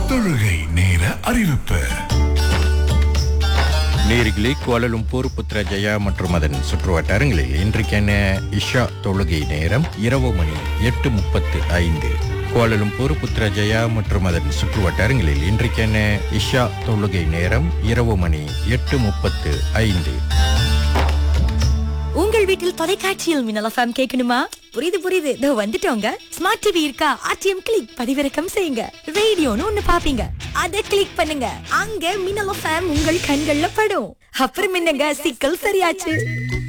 தொழுகை நேர அறிவிப்பு நேரிகளே கோலலும்பூர் புத்ரஜயா மற்றும் அதன் சுற்றுவட்டாரங்களில் இன்றைக்கான இஷா தொழுகை நேரம் இரவு மணி எட்டு முப்பத்து ஐந்து கோலலும்பூர் புத்ரஜயா மற்றும் அதன் சுற்றுவட்டாரங்களில் இன்றைக்கான இஷா தொழுகை நேரம் இரவு மணி எட்டு முப்பத்து ஐந்து உங்கள் வீட்டில் தொலைக்காட்சியில் மின்னல் எஃப்எம் கேட்கணுமா புரியுது புரியுது இதோ வந்துட்டோங்க ஸ்மார்ட் டிவி இருக்கா ஆர்டிஎம் கிளிக் பதிவிறக்கம் செய்யுங்க ரேடியோன்னு ஒண்ணு பாப்பீங்க அதை கிளிக் பண்ணுங்க அங்க மின்னல் எஃப்எம் உங்கள் கண்கள்ல படும் அப்புறம் என்னங்க சிக்கல் சரியாச்சு